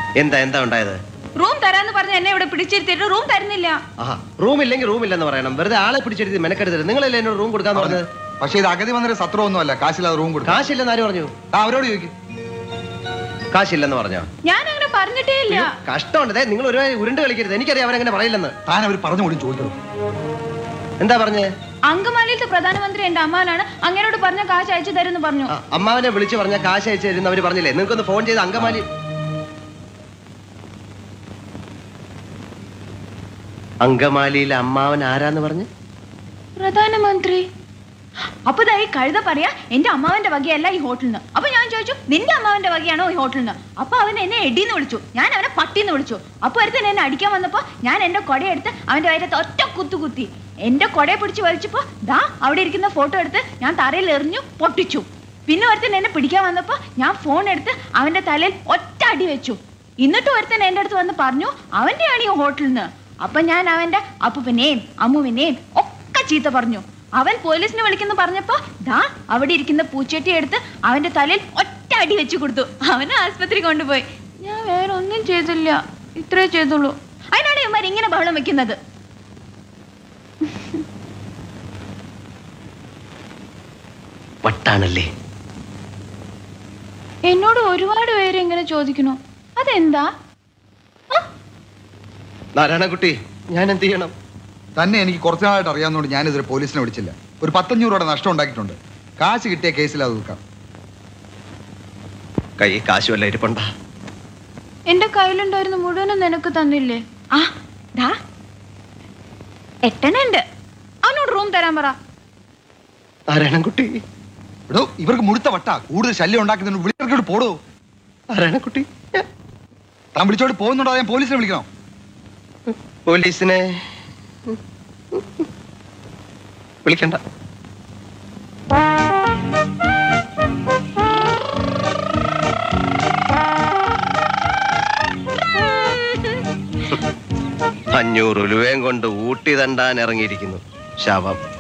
എന്താ എന്താ ഉണ്ടായത് റൂം തരാന്ന് പറഞ്ഞ് എന്നെ ഇവിടെ പിടിച്ചിരുത്തിയിട്ട് റൂം തരുന്നില്ല ആഹാ റൂം ഇല്ലെങ്കിൽ റൂം ഇല്ലെന്ന് പറയണം വെറുതെ ആളെ പിടിച്ചെടുത്ത് മെനക്കെടുത്തത് നിങ്ങളല്ലേ എന്നോട് റൂം കൊടുക്കാന്ന് പറഞ്ഞത് പക്ഷേ ഇത് അഗതി വന്നൊരു സത്രമൊന്നുമല്ല കാശില്ലാതെ റൂം കൊടുക്കാം കാശില്ലെന്ന് ആര് പറഞ്ഞു ആ, അവരോട് ചോദിക്കും കാശില്ലെന്ന് പറഞ്ഞോ ഞാൻ അങ്ങനെ പറഞ്ഞിട്ടേ ഇല്ല കഷ്ടമുണ്ട് ദേ, നിങ്ങൾ ഒരു ഉരുണ്ട് കളിക്കരുത് എനിക്കറിയാം അവരങ്ങനെ പറയില്ലെന്ന് താൻ അവർ പറഞ്ഞു കൂടി ചോദിക്കണം എന്താ പറഞ്ഞേ അങ്കമാലിയിലത്തെ പ്രധാനമന്ത്രി എന്റെ അമ്മാനാണ് അങ്ങനോട് പറഞ്ഞ കാശ് അയച്ചു തരുമെന്ന് പറഞ്ഞു ആ, അമ്മാവനെ വിളിച്ചു പറഞ്ഞ കാശ് അയച്ചു തരുന്ന അവര് പറഞ്ഞില്ലേ നിങ്ങൾക്കൊന്ന് ഫോൺ ചെയ്ത് അങ്കമാലി അങ്കമാലിയിലെ അമ്മാവൻ ആരാന്ന് പറഞ്ഞു പ്രധാനമന്ത്രി അപ്പൊ ദാ ഈ കഴുത പറയാ എന്റെ അമ്മാവന്റെ വകയല്ല ഈ ഹോട്ടലിൽ നിന്ന് അപ്പൊ ഞാൻ ചോദിച്ചു നിന്റെ അമ്മാവന്റെ വകയാണോ ഈ ഹോട്ടലിൽ നിന്ന് അപ്പൊ അവൻ എന്നെ എടിന്ന് വിളിച്ചു ഞാൻ അവനെ പട്ടിന്ന് വിളിച്ചു അപ്പൊ ഒരുത്തൻ എന്നെ അടിക്കാൻ വന്നപ്പോ ഞാൻ എന്റെ കൊടയെടുത്ത് അവന്റെ വയറ്റത്ത് ഒറ്റ കുത്തു കുത്തി എന്റെ കൊടയെ പിടിച്ച് വലിച്ചപ്പോ ദാ അവിടെ ഇരിക്കുന്ന ഫോട്ടോ എടുത്ത് ഞാൻ തറയിൽ എറിഞ്ഞു പൊട്ടിച്ചു പിന്നെ ഒരുത്തൻ എന്നെ പിടിക്കാൻ വന്നപ്പോ ഞാൻ ഫോൺ എടുത്ത് അവന്റെ തലയിൽ ഒറ്റ അടി വെച്ചു എന്നിട്ട് ഒരുത്തൻ എന്റെ അടുത്ത് വന്ന് പറഞ്ഞു അവന്റെയാണ് ഈ ഹോട്ടലിൽ നിന്ന് അപ്പൊ ഞാൻ അവന്റെ അപ്പുവിനെയും അമ്മുവിനെയും ഒക്കെ ചീത്ത പറഞ്ഞു അവൻ പോലീസിനെ വിളിക്കുന്നു പറഞ്ഞപ്പോ ദാ അവിടെ ഇരിക്കുന്ന പൂച്ചട്ടി എടുത്ത് അവന്റെ തലയിൽ ഒറ്റ അടി വെച്ചു കൊടുത്തു അവനെ ആസ്പത്രി കൊണ്ടുപോയി ഞാൻ വേറെ ഒന്നും ചെയ്തില്ല ഇത്രേ ചെയ്തുള്ളൂ അതിനാണ് ഇവന്മാർ ഇങ്ങനെ ബഹളം വെക്കുന്നത് വട്ടാണല്ലേ എന്നോട് ഒരുപാട് പേര് ഇങ്ങനെ ചോദിക്കണു അതെന്താ നാരായണക്കുട്ടി ഞാൻ എന്ത് ചെയ്യണം തന്നെ എനിക്ക് കുറച്ചു നാളായിട്ട് അറിയാവുന്നതുകൊണ്ട് ഞാനിതുവരെ പോലീസിനെ വിളിച്ചില്ല ഒരു പത്തഞ്ഞൂറ് രൂപയുടെ നഷ്ടം ഉണ്ടാക്കിയിട്ടുണ്ട് കാശ് കിട്ടിയ കേസിൽ അത് തീർക്കാം കൈ കാശ് വല്ല ഇരിപ്പുണ്ടാ എന്റെ കയ്യിലുണ്ടായിരുന്ന മുഴുവനും നിനക്ക് തന്നില്ലേ ആ ദാ എട്ടനുണ്ട് അവനോട് റൂം തരാൻ പറ നാരായണൻകുട്ടി എടോ ഇവർക്ക് മുഴുത്ത വട്ട കൂടുതൽ ശല്യം ഉണ്ടാക്കുന്നുണ്ട് വിളിച്ചോട് പോടോ നാരായണൻകുട്ടി താൻ വിളിച്ചോട് പോകുന്നുണ്ടോ ഞാൻ പോലീസിനെ വിളിക്കണോ പോലീസിനെ വിളിക്കണ്ട അഞ്ഞൂറ് ഉലുവയും കൊണ്ട് ഊട്ടി തണ്ടാൻ ഇറങ്ങിയിരിക്കുന്നു ശവം